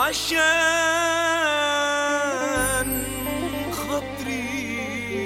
عشان خاطري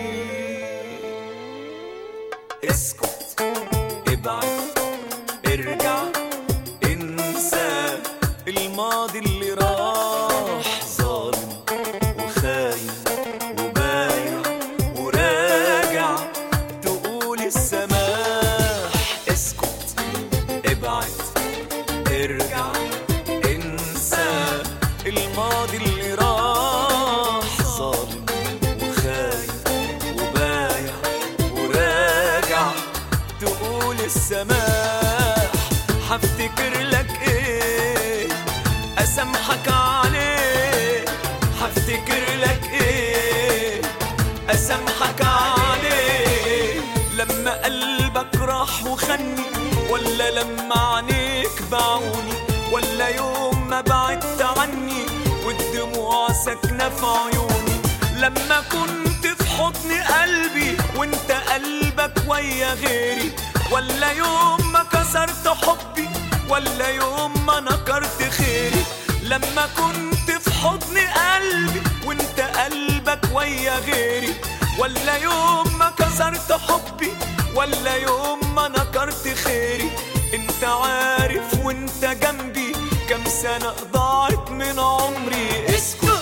اسكت ابعد ارجع انسى الماضي اللي راح ظالم وخاين وبايع وراجع تقول السماح اسكت ابعد ارجع انسى الماضي اللي راح ظالم وخاين وبايع وراجع تقول السماح هفتكر لك ايه اسامحك عليه هفتكر لك ايه اسامحك عليه لما قلبك راح وخني ولا لما عينيك باعوني ولا يوم ما بعدت عني والدموع ساكنه في عيوني لما كنت في حضن قلبي وانت قلبك ويا غيري ولا يوم ما كسرت حبي ولا يوم ما نكرت خيري لما كنت في حضن قلبي وانت قلبك ويا غيري ولا يوم ما كسرت حبي ولا يوم ما نكرت خيري انت عارف وانت جنبي كم سنة ضاعت من عمري اسكت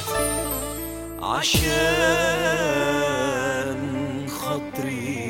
عشان خاطري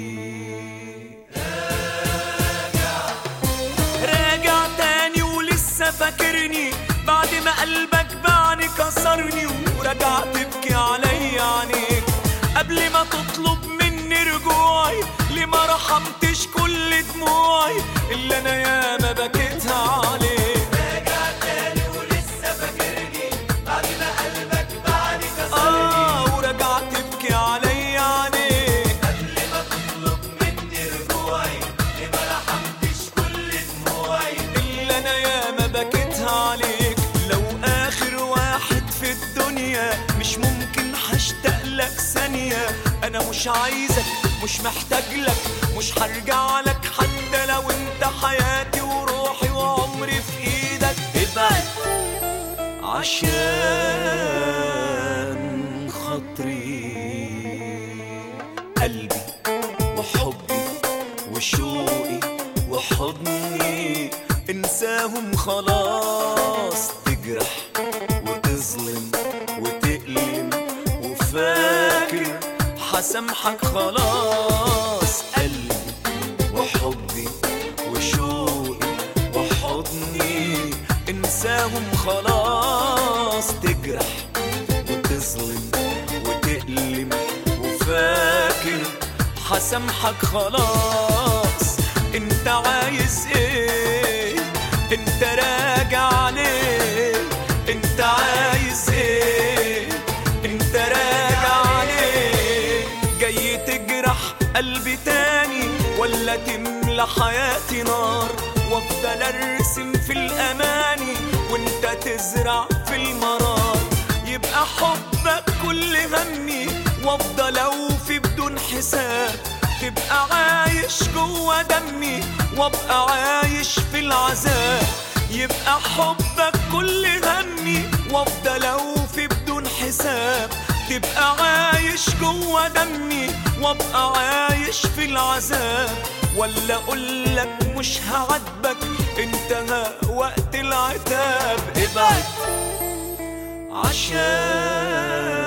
راجع تاني ولسه فاكرني بعد ما قلبك باعني كسرني ورجع تبكي عليا عينيك قبل ما تطلب مني رجوعي ليه ما رحمتش كل دموعي اللي انا ياما بكيتها عليك راجع تاني ولسه فاكرني بعد ما قلبك باعني كسرني اه ورجع تبكي عليا عينيك قبل ما تطلب مني رجوعي ليه ما رحمتش كل دموعي اللي انا ياما بكيتها عليك لو اخر واحد في الدنيا مش ممكن هشتاق لك ثانية انا مش عايزك مش محتاج لك مش هرجع لك حتى لو انت حياتي وروحي وعمري في ايدك ابعد عشان خاطري قلبي وحبي وشوقي وحضني انساهم خلاص تجرح وتظلم وتألم وفاكر حسامحك خلاص قلبي وحبي وشوقي وحضني انساهم خلاص تجرح وتظلم وتألم وفاكر حسامحك خلاص انت عايز ايه انت راجع ليه انت عايز ايه انت راجع ليه جاي تجرح قلبي تاني ولا تملى حياتي نار وافضل ارسم في الاماني وانت تزرع في المرار يبقى حبك كل همي وافضل اوفي بدون حساب تبقى عايش جوا دمي وابقى عايش في العذاب يبقى حبك كل همي وافضل اوفي بدون حساب تبقى عايش جوا دمي وابقى عايش في العذاب ولا اقولك مش هعاتبك انتهى وقت العتاب ابعد عشان